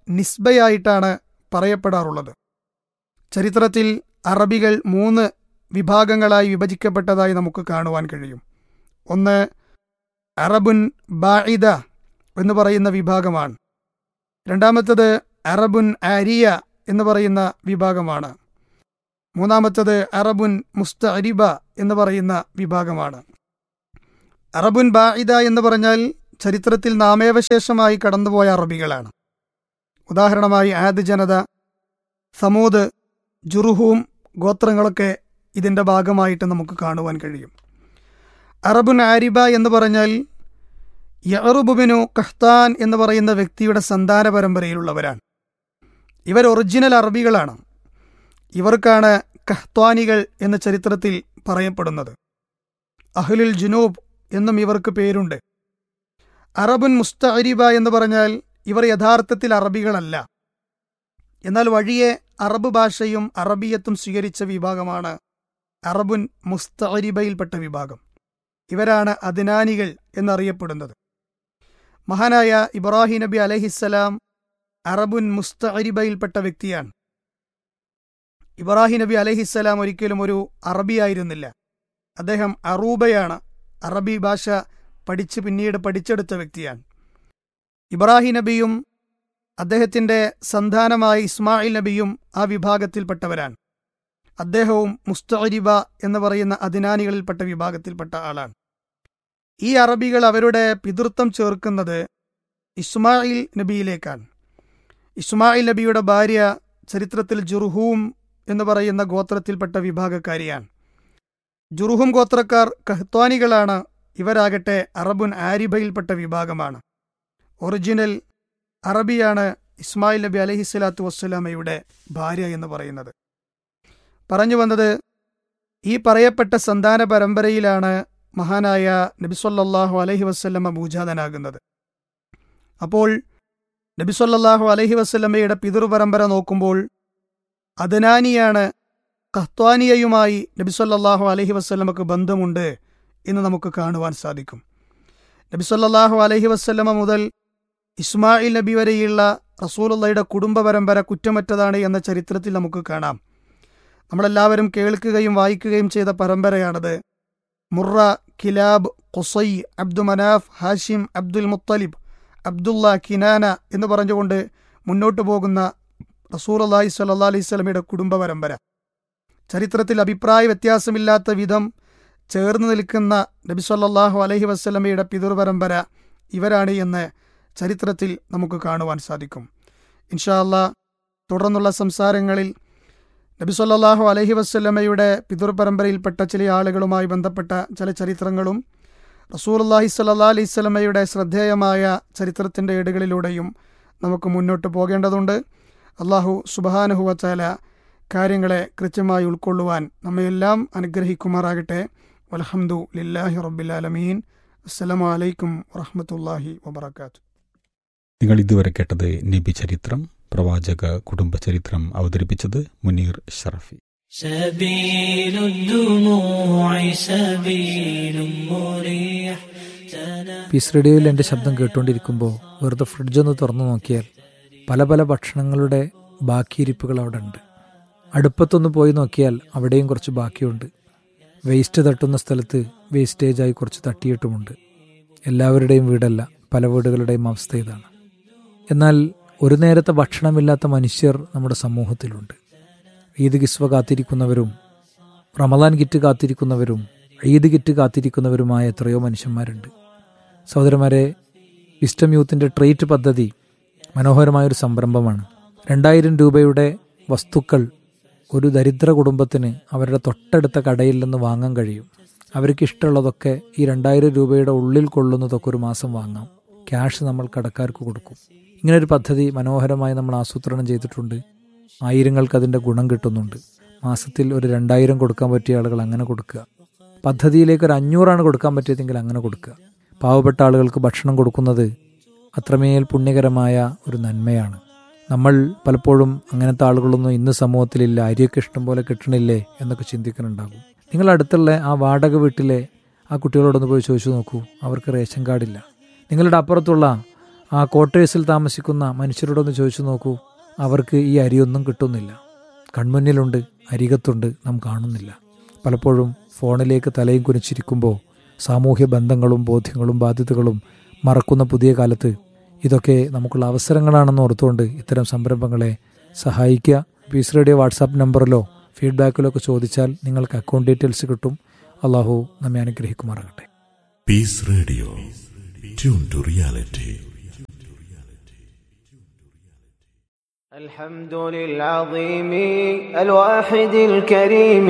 നിസ്ബയായിട്ടാണ് പറയപ്പെടാറുള്ളത് ചരിത്രത്തിൽ അറബികൾ മൂന്ന് വിഭാഗങ്ങളായി വിഭജിക്കപ്പെട്ടതായി നമുക്ക് കാണുവാൻ കഴിയും ഒന്ന് അറബുൻ ബാഇദ എന്ന് പറയുന്ന വിഭാഗമാണ് രണ്ടാമത്തത് അറബുൻ ആരിയ എന്ന് പറയുന്ന വിഭാഗമാണ് മൂന്നാമത്തത് അറബുൻ മുസ്തഅരിബ എന്ന് പറയുന്ന വിഭാഗമാണ് അറബുൻ ബാഇദ എന്ന് പറഞ്ഞാൽ ചരിത്രത്തിൽ നാമേവശേഷമായി കടന്നുപോയ അറബികളാണ് ഉദാഹരണമായി ആദ് ജനത സമൂദ് ജുറുഹൂം ഗോത്രങ്ങളൊക്കെ ഇതിൻ്റെ ഭാഗമായിട്ട് നമുക്ക് കാണുവാൻ കഴിയും അറബുൻ ആരിബ എന്ന് പറഞ്ഞാൽ യറുബുബിനു കഹ്താൻ എന്ന് പറയുന്ന വ്യക്തിയുടെ സന്താന പരമ്പരയിലുള്ളവരാണ് ഇവർ ഒറിജിനൽ അറബികളാണ് ഇവർക്കാണ് കഹ്ത്വാനികൾ എന്ന ചരിത്രത്തിൽ പറയപ്പെടുന്നത് അഹ്ലുൽ ജുനൂബ് എന്നും ഇവർക്ക് പേരുണ്ട് അറബുൻ മുസ്തഅരിബ എന്ന് പറഞ്ഞാൽ ഇവർ യഥാർത്ഥത്തിൽ അറബികളല്ല എന്നാൽ വഴിയെ അറബ് ഭാഷയും അറബിയത്തും സ്വീകരിച്ച വിഭാഗമാണ് അറബുൻ മുസ്തഅരിബയിൽപ്പെട്ട വിഭാഗം ഇവരാണ് അദ്നാനികൾ എന്നറിയപ്പെടുന്നത് മഹാനായ ഇബ്രാഹിം നബി അലഹിസ്സലാം അറബുൻ മുസ്തഅരിബയിൽപ്പെട്ട വ്യക്തിയാണ് ഇബ്രാഹിം നബി അലഹിസ്സലാം ഒരിക്കലും ഒരു അറബിയായിരുന്നില്ല അദ്ദേഹം അറൂബയാണ് അറബി ഭാഷ പഠിച്ച് പിന്നീട് പഠിച്ചെടുത്ത വ്യക്തിയാണ് ഇബ്രാഹിം നബിയും അദ്ദേഹത്തിന്റെ സന്താനമായ ഇസ്മായിൽ നബിയും ആ വിഭാഗത്തിൽപ്പെട്ടവരാണ് അദ്ദേഹവും മുസ്തഅരിബ എന്ന് പറയുന്ന അധിനാനികളിൽപ്പെട്ട വിഭാഗത്തിൽപ്പെട്ട ആളാണ് ഈ അറബികൾ അവരുടെ പിതൃത്വം ചേർക്കുന്നത് ഇസ്മായിൽ നബിയിലേക്കാണ് ഇസ്മായിൽ നബിയുടെ ഭാര്യ ചരിത്രത്തിൽ ജുർഹൂം എന്ന് പറയുന്ന ഗോത്രത്തിൽപ്പെട്ട വിഭാഗക്കാരിയാണ് ജുർഹും ഗോത്രക്കാർ കഹ്ത്വാനികളാണ് ഇവരാകട്ടെ അറബുൻ ആരിബയിൽപ്പെട്ട വിഭാഗമാണ് ഒറിജിനൽ അറബിയാണ് ഇസ്മായിൽ നബി അലഹിസ്വലാത്തു വസ്സലാമയുടെ ഭാര്യ എന്ന് പറയുന്നത് പറഞ്ഞു വന്നത് ഈ പറയപ്പെട്ട സന്താന പരമ്പരയിലാണ് മഹാനായ നബിസ്വല്ലാഹു അലഹി വസ്ല്ലമ്മ ഭൂജാതനാകുന്നത് അപ്പോൾ നബിസ്വല്ലാഹു അലഹി വസ്ല്ലമ്മയുടെ പിതൃപരമ്പര നോക്കുമ്പോൾ അദനാനിയാണ് കഹ്ത്വാനിയയുമായി നബിസ്വല്ലാഹു അലഹി വസ്ല്ലമക്ക് ബന്ധമുണ്ട് എന്ന് നമുക്ക് കാണുവാൻ സാധിക്കും നബിസ്വല്ലാഹു അലഹി വസ്ല്ലമ മുതൽ ഇസ്മായിൽ നബി വരെയുള്ള റസൂലുള്ളയുടെ കുടുംബ പരമ്പര കുറ്റമറ്റതാണ് എന്ന ചരിത്രത്തിൽ നമുക്ക് കാണാം നമ്മളെല്ലാവരും കേൾക്കുകയും വായിക്കുകയും ചെയ്ത പരമ്പരയാണത് Murrah Kilab Qusai Abd Manaf Hashim Abdul Muttalib Abdullah Kinana എന്ന് പറഞ്ഞുകൊണ്ട് മുന്നോട്ടു പോകുന്ന റസൂർ അള്ളാഹി സല്ലാ അലൈഹി സ്വലമിയുടെ കുടുംബ പരമ്പര ചരിത്രത്തിൽ അഭിപ്രായ വ്യത്യാസമില്ലാത്ത വിധം ചേർന്ന് നിൽക്കുന്ന നബി സല്ലാഹു അലഹി വസ്ലമയുടെ പിതൃ പരമ്പര ഇവരാണ് എന്ന് ചരിത്രത്തിൽ നമുക്ക് കാണുവാൻ സാധിക്കും ഇൻഷാ അല്ലാ തുടർന്നുള്ള സംസാരങ്ങളിൽ നബി സല്ലാഹു അലഹി വസ്ലമയുടെ പിതൃ പരമ്പരയിൽപ്പെട്ട ചില ആളുകളുമായി ബന്ധപ്പെട്ട ചില ചരിത്രങ്ങളും റസൂൽ അള്ളാഹി സല്ലാ അലൈഹി സ്വലമയുടെ ശ്രദ്ധേയമായ ചരിത്രത്തിൻ്റെ ഏടുകളിലൂടെയും നമുക്ക് മുന്നോട്ട് പോകേണ്ടതുണ്ട് അള്ളാഹു സുബാനുഹുവച്ചാല കാര്യങ്ങളെ കൃത്യമായി ഉൾക്കൊള്ളുവാൻ നമ്മയെല്ലാം അനുഗ്രഹിക്കുമാറാകട്ടെ വലഹമുദു ലില്ലാഹി റബ്ബിലാലമീൻ അസ്സലാമു അലൈക്കും വറഹമത്തല്ലാഹി വബർക്കാത്തു നിങ്ങൾ ഇതുവരെ കേട്ടത് നബി ചരിത്രം പ്രവാചക കുടുംബ ചരിത്രം അവതരിപ്പിച്ചത് മുനീർ ഷറഫി سبيل الدموع سبيل مريح പീസ് റേഡിയോയിൽ എൻ്റെ ശബ്ദം കേട്ടുകൊണ്ടിരിക്കുമ്പോൾ വെറുതെ ഫ്രിഡ്ജൊന്ന് തുറന്നു നോക്കിയാൽ പല പല ഭക്ഷണങ്ങളുടെ ബാക്കിയിരിപ്പുകൾ അവിടെ ഉണ്ട് അടുപ്പത്തൊന്ന് പോയി നോക്കിയാൽ അവിടെയും കുറച്ച് ബാക്കിയുണ്ട് വേസ്റ്റ് തട്ടുന്ന സ്ഥലത്ത് വേസ്റ്റേജായി കുറച്ച് തട്ടിയിട്ടുമുണ്ട് എല്ലാവരുടെയും വീടല്ല പല വീടുകളുടെയും അവസ്ഥ ഇതാണ് എന്നാൽ ഒരു നേരത്തെ ഭക്ഷണമില്ലാത്ത മനുഷ്യർ നമ്മുടെ സമൂഹത്തിലുണ്ട് ഈദ് കിസ്വ കാത്തിരിക്കുന്നവരും റമദാൻ കിറ്റ് കാത്തിരിക്കുന്നവരും ഈദ് കിറ്റ് കാത്തിരിക്കുന്നവരുമായ എത്രയോ മനുഷ്യന്മാരുണ്ട് സഹോദരന്മാരെ വിസ്റ്റം യൂത്തിൻ്റെ ട്രേറ്റ് പദ്ധതി മനോഹരമായൊരു സംരംഭമാണ് രണ്ടായിരം രൂപയുടെ വസ്തുക്കൾ ഒരു ദരിദ്ര കുടുംബത്തിന് അവരുടെ തൊട്ടടുത്ത കടയിൽ നിന്ന് വാങ്ങാൻ കഴിയും അവർക്ക് ഇഷ്ടമുള്ളതൊക്കെ ഈ രണ്ടായിരം രൂപയുടെ ഉള്ളിൽ കൊള്ളുന്നതൊക്കെ ഒരു മാസം വാങ്ങാം ക്യാഷ് നമ്മൾ കടക്കാർക്ക് കൊടുക്കും ഇങ്ങനൊരു പദ്ധതി മനോഹരമായി നമ്മൾ ആസൂത്രണം ചെയ്തിട്ടുണ്ട് ആയിരങ്ങൾക്ക് അതിൻ്റെ ഗുണം കിട്ടുന്നുണ്ട് മാസത്തിൽ ഒരു രണ്ടായിരം കൊടുക്കാൻ പറ്റിയ ആളുകൾ അങ്ങനെ കൊടുക്കുക പദ്ധതിയിലേക്ക് ഒരു അഞ്ഞൂറാണ് കൊടുക്കാൻ പറ്റിയതെങ്കിൽ അങ്ങനെ കൊടുക്കുക പാവപ്പെട്ട ആളുകൾക്ക് ഭക്ഷണം കൊടുക്കുന്നത് അത്രമേൽ പുണ്യകരമായ ഒരു നന്മയാണ് നമ്മൾ പലപ്പോഴും അങ്ങനത്തെ ആളുകളൊന്നും ഇന്ന് സമൂഹത്തിലില്ല അരിയൊക്കെ ഇഷ്ടം പോലെ കിട്ടണില്ലേ എന്നൊക്കെ ചിന്തിക്കുന്നുണ്ടാകും നിങ്ങൾ അടുത്തുള്ള ആ വാടക വീട്ടിലെ ആ കുട്ടികളോടൊന്ന് പോയി ചോദിച്ചു നോക്കൂ അവർക്ക് റേഷൻ കാർഡില്ല നിങ്ങളുടെ അപ്പുറത്തുള്ള ആ ക്വാർട്ടേഴ്സിൽ താമസിക്കുന്ന മനുഷ്യരോടൊന്ന് ചോദിച്ചു നോക്കൂ അവർക്ക് ഈ അരിയൊന്നും കിട്ടുന്നില്ല കൺമുന്നിലുണ്ട് അരികത്തുണ്ട് നാം കാണുന്നില്ല പലപ്പോഴും ഫോണിലേക്ക് തലയും കുനിച്ചിരിക്കുമ്പോൾ സാമൂഹ്യ ബന്ധങ്ങളും ബോധ്യങ്ങളും ബാധ്യതകളും മറക്കുന്ന പുതിയ കാലത്ത് ഇതൊക്കെ നമുക്കുള്ള അവസരങ്ങളാണെന്ന് ഓർത്തുകൊണ്ട് ഇത്തരം സംരംഭങ്ങളെ സഹായിക്കുക പീസ് റേഡിയോ വാട്സാപ്പ് നമ്പറിലോ ഫീഡ്ബാക്കിലോ ഒക്കെ ചോദിച്ചാൽ നിങ്ങൾക്ക് അക്കൗണ്ട് ഡീറ്റെയിൽസ് കിട്ടും അള്ളാഹു നമ്മെ അനുഗ്രഹിക്കുമാറാകട്ടെ Peace Radio. Tune to reality. الحمد للعظيم الواحد الكريم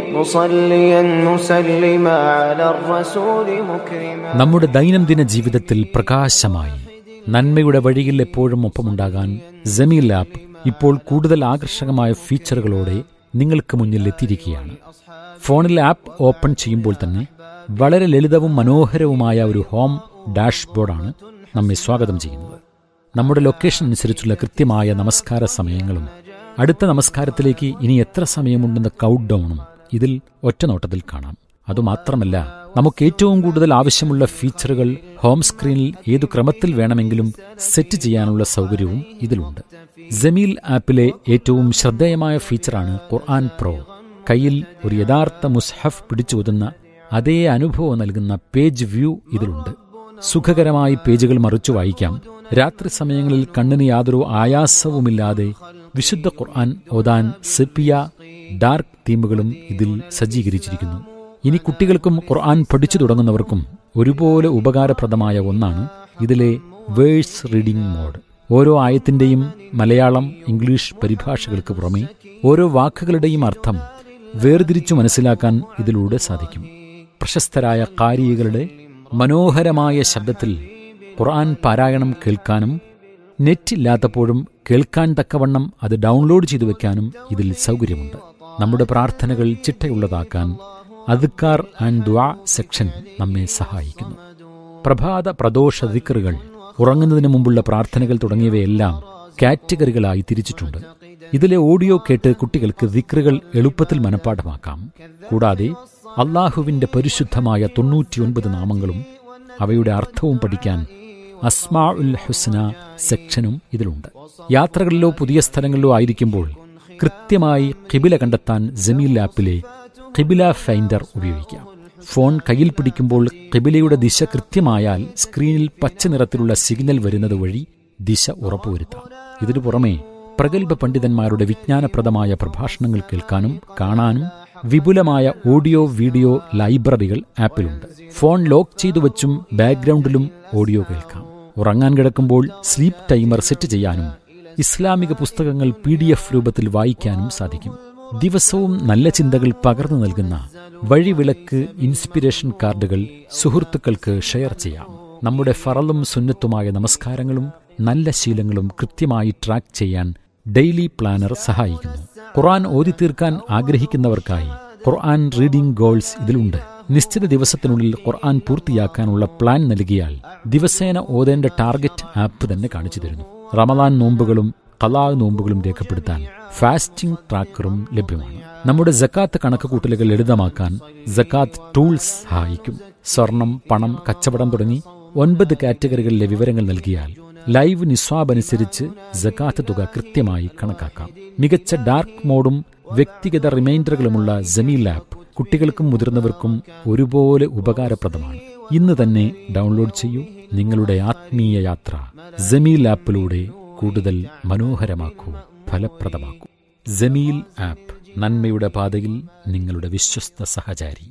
مصليا مسلما على الرسول مكرما നമ്മുടെ ദൈനംദിന ജീവിതത്തിൽ പ്രകാശമായി നന്മയുടെ വഴിയിൽ എപ്പോഴും ഒപ്പമുണ്ടാകാൻ ജമീൽ ആപ്പ് ഇപ്പോൾ കൂടുതൽ ആകർഷകമായ ഫീച്ചറുകളോടെ നിങ്ങൾക്ക് മുന്നിൽ എത്തിയിരിക്കുകയാണ് ഫോണിൽ ആപ്പ് ഓപ്പൺ ചെയ്യുമ്പോൾ തന്നെ വളരെ ലളിതവും മനോഹരവുമായ ഒരു ഹോം ഡാഷ്ബോർഡാണ് നമ്മെ സ്വാഗതം ചെയ്യുന്നത് നമ്മുടെ ലൊക്കേഷൻ അനുസരിച്ചുള്ള കൃത്യമായ നമസ്കാര സമയങ്ങളും അടുത്ത നമസ്കാരത്തിലേക്ക് ഇനി എത്ര സമയമുണ്ടെന്ന കൗണ്ട് ഡൗണും ഇതിൽ ഒറ്റനോട്ടത്തിൽ കാണാം അതുമാത്രമല്ല നമുക്ക് ഏറ്റവും കൂടുതൽ ആവശ്യമുള്ള ഫീച്ചറുകൾ ഹോം സ്ക്രീനിൽ ഏതു ക്രമത്തിൽ വേണമെങ്കിലും സെറ്റ് ചെയ്യാനുള്ള സൗകര്യവും ഇതിലുണ്ട് ജമീൽ ആപ്പിലെ ഏറ്റവും ശ്രദ്ധേയമായ ഫീച്ചറാണ് ഖുർആൻ പ്രോ കയ്യിൽ ഒരു യഥാർത്ഥ മുസ്ഹഫ് പിടിച്ചോതുന്ന അതേ അനുഭവം നൽകുന്ന പേജ് വ്യൂ ഇതിലുണ്ട് സുഖകരമായി പേജുകൾ മറിച്ചു വായിക്കാം രാത്രി സമയങ്ങളിൽ കണ്ണിന് യാതൊരു ആയാസവുമില്ലാതെ വിശുദ്ധ ഖുർആൻ ഓതാൻ സെപ്പിയ ഡാർക്ക് തീമുകളും ഇതിൽ സജ്ജീകരിച്ചിരിക്കുന്നു ഇനി കുട്ടികൾക്കും ഖുർആൻ പഠിച്ചു തുടങ്ങുന്നവർക്കും ഒരുപോലെ ഉപകാരപ്രദമായ ഒന്നാണ് ഇതിലെ വേഴ്സ് റീഡിംഗ് മോഡ് ഓരോ ആയത്തിന്റെയും മലയാളം ഇംഗ്ലീഷ് പരിഭാഷകൾക്ക് പുറമെ ഓരോ വാക്കുകളുടെയും അർത്ഥം വേർതിരിച്ചു മനസ്സിലാക്കാൻ ഇതിലൂടെ സാധിക്കും പ്രശസ്തരായ കാരികളുടെ മനോഹരമായ ശബ്ദത്തിൽ ഖുർആൻ പാരായണം കേൾക്കാനും നെറ്റ് ഇല്ലാത്തപ്പോഴും കേൾക്കാൻ തക്കവണ്ണം അത് ഡൗൺലോഡ് ചെയ്തു വെക്കാനും ഇതിൽ സൗകര്യമുണ്ട് നമ്മുടെ പ്രാർത്ഥനകൾ ചിട്ടയുള്ളതാക്കാൻ അദ്ക്കാർ ആൻഡ് ദ്വാ സെക്ഷൻ നമ്മെ സഹായിക്കുന്നു പ്രഭാത പ്രദോഷ ദിക്കറുകൾ ഉറങ്ങുന്നതിന് മുമ്പുള്ള പ്രാർത്ഥനകൾ തുടങ്ങിയവയെല്ലാം കാറ്റഗറികളായി തിരിച്ചിട്ടുണ്ട് ഇതിലെ ഓഡിയോ കേട്ട് കുട്ടികൾക്ക് ദിക്റുകൾ എളുപ്പത്തിൽ മനഃപ്പാഠമാക്കാം കൂടാതെ അള്ളാഹുവിന്റെ പരിശുദ്ധമായ തൊണ്ണൂറ്റിയൊൻപത് നാമങ്ങളും അവയുടെ അർത്ഥവും പഠിക്കാൻ അസ്മാ ഉൽ ഹുസ്ന സെക്ഷനും ഇതിലുണ്ട് യാത്രകളിലോ പുതിയ സ്ഥലങ്ങളിലോ ആയിരിക്കുമ്പോൾ കൃത്യമായി കിബില കണ്ടെത്താൻ ജമീൽ ആപ്പിലെ കിബില ഫൈൻഡർ ഉപയോഗിക്കാം ഫോൺ കയ്യിൽ പിടിക്കുമ്പോൾ കിബിലയുടെ ദിശ കൃത്യമായാൽ സ്ക്രീനിൽ പച്ച നിറത്തിലുള്ള സിഗ്നൽ വരുന്നത് വഴി ദിശ ഉറപ്പുവരുത്താം ഇതിനു പുറമെ പ്രഗത്ഭ പണ്ഡിതന്മാരുടെ വിജ്ഞാനപ്രദമായ പ്രഭാഷണങ്ങൾ കേൾക്കാനും കാണാനും വിപുലമായ ഓഡിയോ വീഡിയോ ലൈബ്രറികൾ ആപ്പിലുണ്ട് ഫോൺ ലോക്ക് ചെയ്തു വെച്ചും ബാക്ക്ഗ്രൗണ്ടിലും ഓഡിയോ കേൾക്കാം ഉറങ്ങാൻ കിടക്കുമ്പോൾ സ്ലീപ്പ് ടൈമർ സെറ്റ് ചെയ്യാനും ഇസ്ലാമിക പുസ്തകങ്ങൾ പി ഡി എഫ് രൂപത്തിൽ വായിക്കാനും സാധിക്കും ദിവസവും നല്ല ചിന്തകൾ പകർന്നു നൽകുന്ന വഴിവിളക്ക് ഇൻസ്പിരേഷൻ കാർഡുകൾ സുഹൃത്തുക്കൾക്ക് ഷെയർ ചെയ്യാം നമ്മുടെ ഫറലും സുന്നത്തുമായ നമസ്കാരങ്ങളും നല്ല ശീലങ്ങളും കൃത്യമായി ട്രാക്ക് ചെയ്യാൻ ഡെയിലി പ്ലാനർ സഹായിക്കുന്നു ഖുർആൻ ഓതി തീർക്കാൻ ആഗ്രഹിക്കുന്നവർക്കായി ഖുർആൻ റീഡിംഗ് ഗോൾസ് ഇതിലുണ്ട് നിശ്ചിത ദിവസത്തിനുള്ളിൽ ഖുർആൻ പൂർത്തിയാക്കാനുള്ള പ്ലാൻ നൽകിയാൽ ദിവസേന ഓതേണ്ട ടാർഗറ്റ് ആപ്പ് തന്നെ കാണിച്ചു തരുന്നു റമദാൻ നോമ്പുകളും കലാ നോമ്പുകളും രേഖപ്പെടുത്താൻ ഫാസ്റ്റിംഗ് ട്രാക്കറും ലഭ്യമാണ് നമ്മുടെ ജക്കാത്ത് കണക്കുകൂട്ടലുകൾ ലളിതമാക്കാൻ ജക്കാത്ത് ടൂൾസ് സഹായിക്കും സ്വർണം പണം കച്ചവടം തുടങ്ങി ഒൻപത് കാറ്റഗറികളിലെ വിവരങ്ങൾ നൽകിയാൽ ലൈവ് നിസ്വാബ് അനുസരിച്ച് ജക്കാത്ത് തുക കൃത്യമായി കണക്കാക്കാം മികച്ച ഡാർക്ക് മോഡും വ്യക്തിഗത റിമൈൻഡറുകളുമുള്ള ജമീൽ ആപ്പ് കുട്ടികൾക്കും മുതിർന്നവർക്കും ഒരുപോലെ ഉപകാരപ്രദമാണ് ഇന്ന് തന്നെ ഡൗൺലോഡ് ചെയ്യൂ നിങ്ങളുടെ ആത്മീയ യാത്ര ജമീൽ ആപ്പിലൂടെ കൂടുതൽ മനോഹരമാക്കൂ ഫലപ്രദമാക്കൂ ജമീൽ ആപ്പ് നന്മയുടെ പാതയിൽ നിങ്ങളുടെ വിശ്വസ്ത സഹചാരി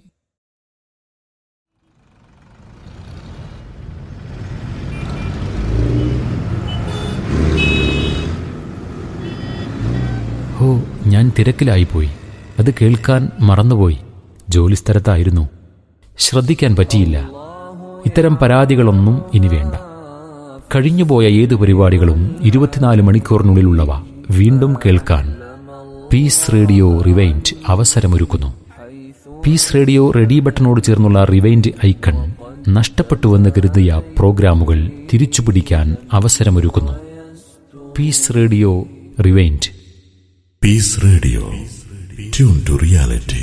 ഹോ ഞാൻ തിരക്കിലായിപ്പോയി അത് കേൾക്കാൻ മറന്നുപോയി ജോലിസ്ഥലത്തായിരുന്നു ശ്രദ്ധിക്കാൻ പറ്റിയില്ല ഇത്തരം പരാതികളൊന്നും ഇനി വേണ്ട കഴിഞ്ഞുപോയ ഏത് പരിപാടികളും ഇരുപത്തിനാല് മണിക്കൂറിനുള്ളിലുള്ളവ വീണ്ടും കേൾക്കാൻ പീസ് റേഡിയോ റിവൈൻഡ് അവസരമൊരുക്കുന്നു പീസ് റേഡിയോ റെഡി ബട്ടണോട് ചേർന്നുള്ള റിവൈൻഡ് ഐക്കൺ നഷ്ടപ്പെട്ടുവെന്ന് കരുതിയ പ്രോഗ്രാമുകൾ തിരിച്ചുപിടിക്കാൻ അവസരമൊരുക്കുന്നു Peace Radio rewind Peace Radio. Tune to reality.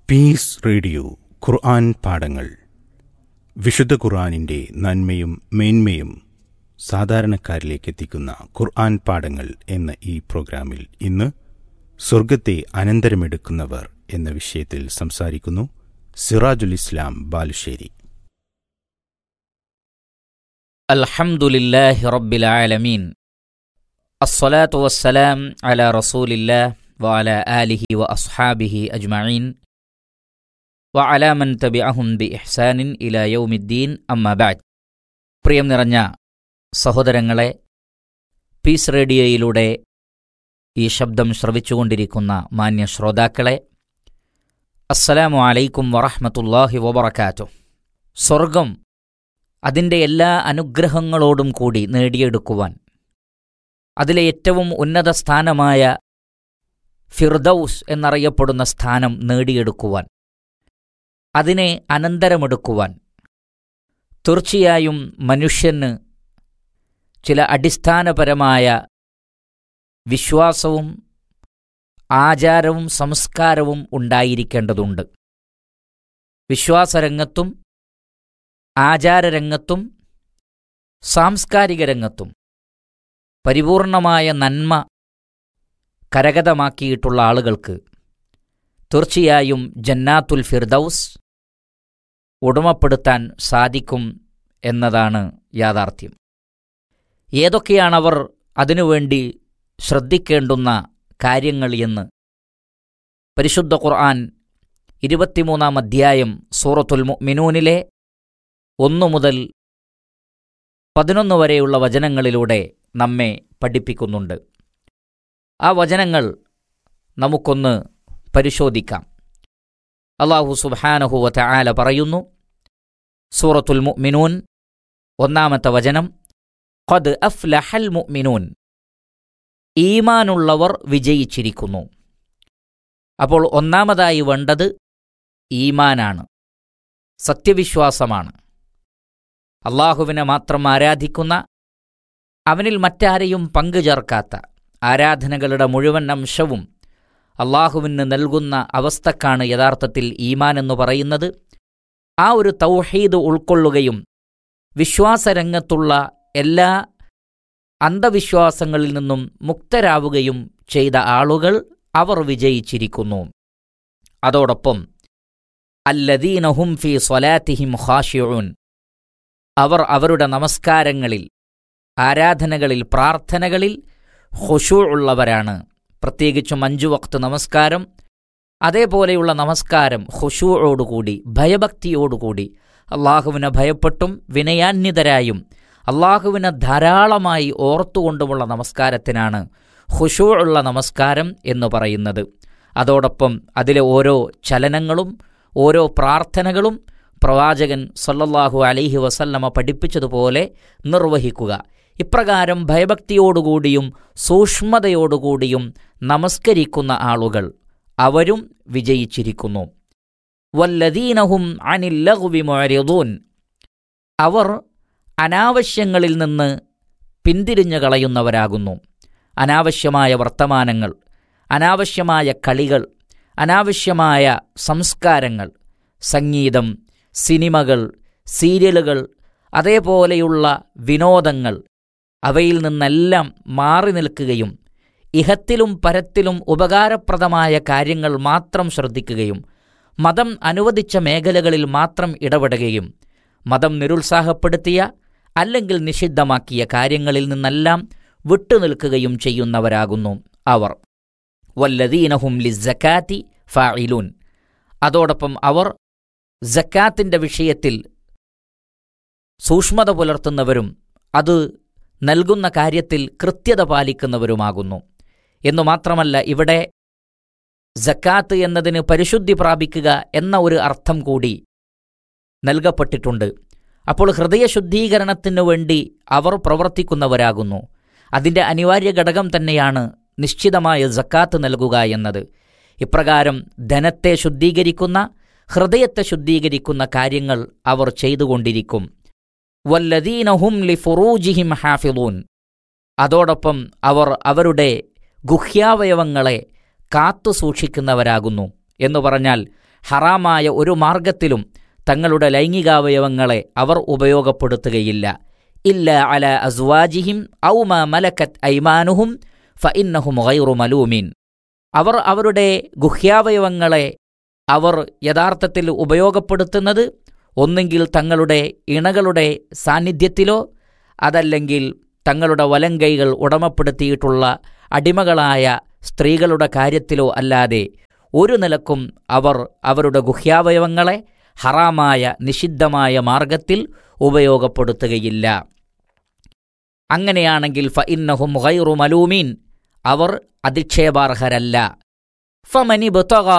Peace Radio Quran പാഠങ്ങൾ വിശുദ്ധ ഖുർആനിൻ്റെ നന്മയും മേന്മയും സാധാരണക്കാരിലേക്ക് എത്തിക്കുന്ന ഖുർആൻ പാഠങ്ങൾ എന്ന ഈ പ്രോഗ്രാമിൽ ഇന്ന് സ്വർഗത്തെ അനന്തരമെടുക്കുന്നവർ എന്ന വിഷയത്തിൽ സംസാരിക്കുന്നു സിറാജുൽ ഇസ്ലാം ബാലുശ്ശേരി الحمد لله رب العالمين الصلاة والسلام على رسول الله وعلى آله وأصحابه أجمعين وعلى من تبعهم بإحسان إلى يوم الدين أما بعد പ്രിയം നിറഞ്ഞ സഹോദരങ്ങളെ പീസ് റേഡിയോയിലൂടെ ഈ ശബ്ദം ശ്രവിച്ചുകൊണ്ടിരിക്കുന്ന മാന്യ ശ്രോതാക്കളെ അസ്സലാമു അലൈക്കും വറഹ്മത്തുള്ളാഹി വബറകാതുഹു സ്വർഗം അതിൻ്റെ എല്ലാ അനുഗ്രഹങ്ങളോടും കൂടി നേടിയെടുക്കുവാൻ അതിലെ ഏറ്റവും ഉന്നത സ്ഥാനമായ ഫിർദൌസ് എന്നറിയപ്പെടുന്ന സ്ഥാനം നേടിയെടുക്കുവാൻ അതിനെ അനന്തരമെടുക്കുവാൻ തീർച്ചയായും മനുഷ്യന് ചില അടിസ്ഥാനപരമായ വിശ്വാസവും ആചാരവും സംസ്കാരവും ഉണ്ടായിരിക്കേണ്ടതുണ്ട് വിശ്വാസരംഗത്തും ആചാരരംഗത്തും സാംസ്കാരിക രംഗത്തും പരിപൂർണമായ നന്മ കരഗതമാക്കിയിട്ടുള്ള ആളുകൾക്ക് തീർച്ചയായും ജന്നാത്തുൽ ഫിർദൌസ് ഉടമപ്പെടുത്താൻ സാധിക്കും എന്നതാണ് യാഥാർത്ഥ്യം ഏതൊക്കെയാണവർ അതിനുവേണ്ടി ശ്രദ്ധിക്കേണ്ടുന്ന കാര്യങ്ങൾ എന്ന് പരിശുദ്ധ ഖുർആൻ ഇരുപത്തിമൂന്നാം അധ്യായം സൂറത്തുൽ മുഅ്മിനൂനിലെ ഒന്നു മുതൽ പതിനൊന്ന് വരെയുള്ള വചനങ്ങളിലൂടെ നമ്മെ പഠിപ്പിക്കുന്നുണ്ട് ആ വചനങ്ങൾ നമുക്കൊന്ന് പരിശോധിക്കാം അള്ളാഹു സുബാനഹുവ ആല പറയുന്നു സൂറത്തുൽ മുഅ്മിനൂൻ ഒന്നാമത്തെ വചനം ഖദ് അഫ്ലഹൽ മുഅ്മിനൂൻ ഈമാനുള്ളവർ വിജയിച്ചിരിക്കുന്നു അപ്പോൾ ഒന്നാമതായി വേണ്ടത് ഈമാനാണ് സത്യവിശ്വാസമാണ് അള്ളാഹുവിനെ മാത്രം ആരാധിക്കുന്ന അവനിൽ മറ്റാരെയും പങ്കു ചേർക്കാത്ത ആരാധനകളുടെ മുഴുവൻ അംശവും അള്ളാഹുവിന് നൽകുന്ന അവസ്ഥക്കാണ് യഥാർത്ഥത്തിൽ ഈമാൻ എന്ന് പറയുന്നത് ആ ഒരു തൗഹീദ് ഉൾക്കൊള്ളുകയും വിശ്വാസരംഗത്തുള്ള എല്ലാ അന്ധവിശ്വാസങ്ങളിൽ നിന്നും മുക്തരാവുകയും ചെയ്ത ആളുകൾ അവർ വിജയിച്ചിരിക്കുന്നു അതോടൊപ്പം അല്ലദീനഹും ഫി സ്വലാത്തിഹിം ഖാഷിഊൻ അവർ അവരുടെ നമസ്കാരങ്ങളിൽ ആരാധനകളിൽ പ്രാർത്ഥനകളിൽ ഹുഷൂ ഉള്ളവരാണ് പ്രത്യേകിച്ചും അഞ്ചു വക്ത് നമസ്കാരം അതേപോലെയുള്ള നമസ്കാരം ഹുഷൂയോടുകൂടി ഭയഭക്തിയോടുകൂടി അള്ളാഹുവിനെ ഭയപ്പെട്ടും വിനയാന്വിതരായും അള്ളാഹുവിനെ ധാരാളമായി ഓർത്തുകൊണ്ടുമുള്ള നമസ്കാരത്തിനാണ് ഹുഷൂ ഉള്ള നമസ്കാരം എന്ന് പറയുന്നത് അതോടൊപ്പം അതിലെ ഓരോ ചലനങ്ങളും ഓരോ പ്രാർത്ഥനകളും പ്രവാചകൻ സല്ലല്ലാഹു അലൈഹി വസല്ലമ പഠിപ്പിച്ചതുപോലെ നിർവഹിക്കുക ഇപ്രകാരം ഭയഭക്തിയോടുകൂടിയും സൂക്ഷ്മതയോടുകൂടിയും നമസ്കരിക്കുന്ന ആളുകൾ അവരും വിജയിച്ചിരിക്കുന്നു വല്ലദീനഹും അനില്ലഹുവി മൊരദൂൻ അവർ അനാവശ്യങ്ങളിൽ നിന്ന് പിന്തിരിഞ്ഞു കളയുന്നവരാകുന്നു അനാവശ്യമായ വർത്തമാനങ്ങൾ അനാവശ്യമായ കളികൾ അനാവശ്യമായ സംസ്കാരങ്ങൾ സംഗീതം സിനിമകൾ സീരിയലുകൾ അതേപോലെയുള്ള വിനോദങ്ങൾ അവയിൽ നിന്നെല്ലാം മാറി നിൽക്കുകയും ഇഹത്തിലും പരത്തിലും ഉപകാരപ്രദമായ കാര്യങ്ങൾ മാത്രം ശ്രദ്ധിക്കുകയും മതം അനുവദിച്ച മേഖലകളിൽ മാത്രം ഇടപെടുകയും മതം നിരുത്സാഹപ്പെടുത്തിയ അല്ലെങ്കിൽ നിഷിദ്ധമാക്കിയ കാര്യങ്ങളിൽ നിന്നെല്ലാം വിട്ടുനിൽക്കുകയും ചെയ്യുന്നവരാകുന്നു അവർ വല്ലദീനഹും ലിസക്കാത്തി ഫായിലൂൻ അതോടൊപ്പം അവർ ജക്കാത്തിന്റെ വിഷയത്തിൽ സൂക്ഷ്മത പുലർത്തുന്നവരും അത് നൽകുന്ന കാര്യത്തിൽ കൃത്യത പാലിക്കുന്നവരുമാകുന്നു എന്നു മാത്രമല്ല ഇവിടെ ജക്കാത്ത് എന്നതിന് പരിശുദ്ധി പ്രാപിക്കുക എന്ന ഒരു അർത്ഥം കൂടി നൽകപ്പെട്ടിട്ടുണ്ട് അപ്പോൾ ഹൃദയശുദ്ധീകരണത്തിനു വേണ്ടി അവർ പ്രവർത്തിക്കുന്നവരാകുന്നു അതിൻ്റെ അനിവാര്യ ഘടകം തന്നെയാണ് നിശ്ചിതമായ ജക്കാത്ത് നൽകുക എന്നത് ഇപ്രകാരം ധനത്തെ ശുദ്ധീകരിക്കുന്ന ഹൃദയത്തെ ശുദ്ധീകരിക്കുന്ന കാര്യങ്ങൾ അവർ ചെയ്തുകൊണ്ടിരിക്കും വല്ലദീനഹും ലി ഫുറൂജിഹിം ഹാഫിളൂൻ അതോടൊപ്പം അവർ അവരുടെ ഗുഹ്യാവയവങ്ങളെ കാത്തു സൂക്ഷിക്കുന്നവരാകുന്നു എന്നു പറഞ്ഞാൽ ഹറാമായ ഒരു മാർഗത്തിലും തങ്ങളുടെ ലൈംഗികാവയവങ്ങളെ അവർ ഉപയോഗപ്പെടുത്തുകയില്ല ഇല്ല അല അസ്വാജിഹിം ഔമ മലക്കത്ത് ഐമാനുഹും ഫഇന്നഹും ഗൈറു മലൂമീൻ അവർ അവരുടെ ഗുഹ്യാവയവങ്ങളെ അവർ യഥാർത്ഥത്തിൽ ഉപയോഗപ്പെടുത്തുന്നത് ഒന്നെങ്കിൽ തങ്ങളുടെ ഇണകളുടെ സാന്നിധ്യത്തിലോ അതല്ലെങ്കിൽ തങ്ങളുടെ വലങ്കൈകൾ ഉടമപ്പെടുത്തിയിട്ടുള്ള അടിമകളായ സ്ത്രീകളുടെ കാര്യത്തിലോ അല്ലാതെ ഒരു നിലക്കും അവർ അവരുടെ ഗുഹ്യാവയവങ്ങളെ ഹറാമായ നിഷിദ്ധമായ മാർഗത്തിൽ ഉപയോഗപ്പെടുത്തുകയില്ല അങ്ങനെയാണെങ്കിൽ ഫ ഇന്നഹും ഗൈറു മലൂമീൻ അവർ അധിക്ഷേപാർഹരല്ല ഫമനി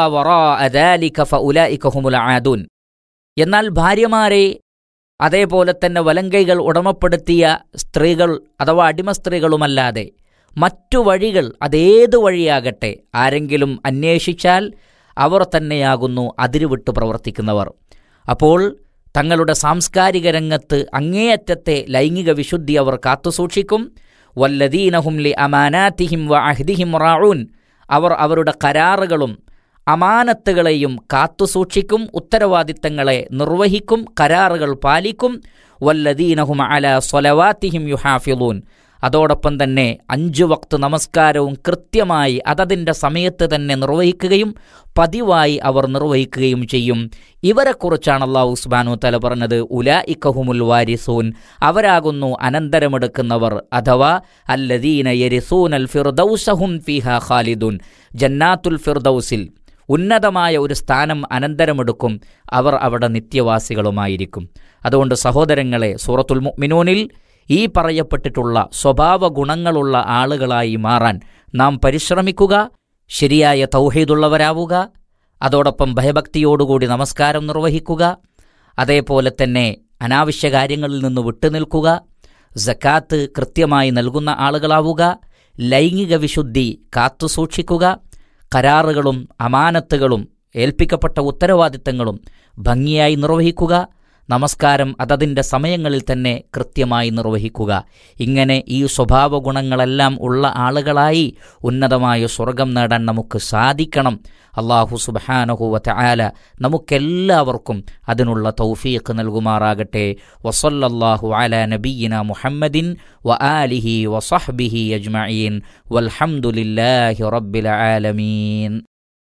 ആദൂൻ എന്നാൽ ഭാര്യമാരെ അതേപോലെ തന്നെ വലങ്കൈകൾ ഉടമപ്പെടുത്തിയ സ്ത്രീകൾ അഥവാ അടിമ സ്ത്രീകളുമല്ലാതെ മറ്റു വഴികൾ അതേത് വഴിയാകട്ടെ ആരെങ്കിലും അന്വേഷിച്ചാൽ അവർ തന്നെയാകുന്നു അതിരുവിട്ട് പ്രവർത്തിക്കുന്നവർ അപ്പോൾ തങ്ങളുടെ സാംസ്കാരിക രംഗത്ത് അങ്ങേയറ്റത്തെ ലൈംഗിക വിശുദ്ധി അവർ കാത്തുസൂക്ഷിക്കും വല്ലദീനഹും ലി അമാനാത്തിഹിം വ അഹ്ദിഹിം റാഊൻ അവർ അവരുടെ കരാറുകളും അമാനത്തുകളെയും കാത്തുസൂക്ഷിക്കും ഉത്തരവാദിത്തങ്ങളെ നിർവഹിക്കും കരാറുകൾ പാലിക്കും വല്ലദീനഹും അല സ്വലവാത്തിഹിം യുഹാഫിലൂൻ അതോടൊപ്പം തന്നെ അഞ്ചു വക്ത് നമസ്കാരവും കൃത്യമായി അതതിൻ്റെ സമയത്ത് തന്നെ നിർവഹിക്കുകയും പതിവായി അവർ നിർവഹിക്കുകയും ചെയ്യും ഇവരെക്കുറിച്ചാണ് അള്ളാഹു ഉസ്ബാനു തല പറഞ്ഞത് ഉല ഇക്കഹുമുൽ വാരിസൂൻ അവരാകുന്നു അനന്തരമെടുക്കുന്നവർ അഥവാ അല്ലദീന യരിസൂൻ അൽ ഫിർദൌസഹും ഫിഹ ഖാലിദുൻ ജന്നാത്തുൽ ഫിർദൌസിൽ ഉന്നതമായ ഒരു സ്ഥാനം അനന്തരമെടുക്കും അവർ അവിടെ നിത്യവാസികളുമായിരിക്കും അതുകൊണ്ട് സഹോദരങ്ങളെ സൂറത്തുൽ മുഅ്മിനൂനിൽ ഈ പറയപ്പെട്ടിട്ടുള്ള സ്വഭാവ ഗുണങ്ങളുള്ള ആളുകളായി മാറാൻ നാം പരിശ്രമിക്കുക ശരിയായ തൗഹീദുള്ളവരാവുക അതോടൊപ്പം ഭയഭക്തിയോടുകൂടി നമസ്കാരം നിർവഹിക്കുക അതേപോലെ തന്നെ അനാവശ്യ കാര്യങ്ങളിൽ നിന്ന് വിട്ടുനിൽക്കുക ജക്കാത്ത് കൃത്യമായി നൽകുന്ന ആളുകളാവുക ലൈംഗിക വിശുദ്ധി കാത്തുസൂക്ഷിക്കുക കരാറുകളും അമാനത്തുകളും ഏൽപ്പിക്കപ്പെട്ട ഉത്തരവാദിത്തങ്ങളും ഭംഗിയായി നിർവഹിക്കുക നമസ്കാരം അതതിൻ്റെ സമയങ്ങളിൽ തന്നെ കൃത്യമായി നിർവഹിക്കുക ഇങ്ങനെ ഈ സ്വഭാവ ഗുണങ്ങളെല്ലാം ഉള്ള ആളുകളായി ഉന്നതമായ സ്വർഗം നേടാൻ നമുക്ക് സാധിക്കണം അള്ളാഹു സുബാനഹുവ ആല നമുക്കെല്ലാവർക്കും അതിനുള്ള തൗഫീഖ് നൽകുമാറാകട്ടെ വസല്ലല്ലാഹു അല നബീന മുഹമ്മദിൻ വ ആലിഹി വസഹ്ബിഹി അജ്മഈൻ വൽഹംദുലില്ലാഹി റബ്ബിൽ ആലമീൻ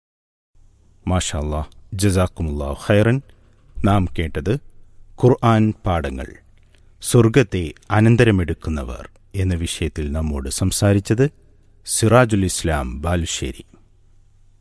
മാഷാല്ലാ ജസാക്കുമുല്ലാ ഖൈറൻ നാം കേട്ടത് ഖുർആൻ പാഠങ്ങൾ സ്വർഗത്തെ അനന്തരമെടുക്കുന്നവർ എന്ന വിഷയത്തിൽ നമ്മോട് സംസാരിച്ചത് സിറാജുൽ ഇസ്ലാം ബാലുശ്ശേരി